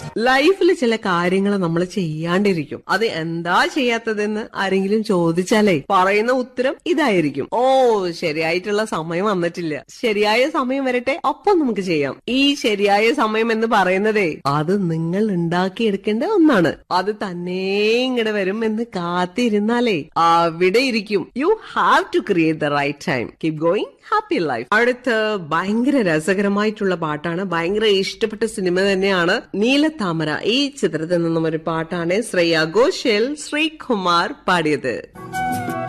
ലൈഫിൽ ചില കാര്യങ്ങൾ നമ്മൾ ചെയ്യാണ്ടിരിക്കും അത് എന്താ ചെയ്യാത്തതെന്ന് ആരെങ്കിലും ചോദിച്ചാലേ പറയുന്ന ഉത്തരം ഇതായിരിക്കും ഓ ശരിയായിട്ടുള്ള സമയം വന്നിട്ടില്ല ശരിയായ സമയം വരട്ടെ അപ്പം നമുക്ക് ചെയ്യാം ഈ ശരിയായ സമയം എന്ന് പറയുന്നതേ അത് നിങ്ങൾ ഉണ്ടാക്കിയെടുക്കേണ്ട ഒന്നാണ് അത് തന്നെ ഇങ്ങടെ വരും എന്ന് കാത്തിരുന്നാലേ അവിടെ ഇരിക്കും you have to create the right time keep going happy life അടുത്ത് ഭയങ്കര രസകരമായിട്ടുള്ള പാട്ടാണ് ഭയങ്കര ഇഷ്ടപ്പെട്ട സിനിമ തന്നെയാണ് നീലത്താമര ഈ ചിത്രത്തിൽ നിന്നും ഒരു പാട്ടാണ് ശ്രേയ ഘോഷൽ ശ്രീകുമാർ പാടിയത്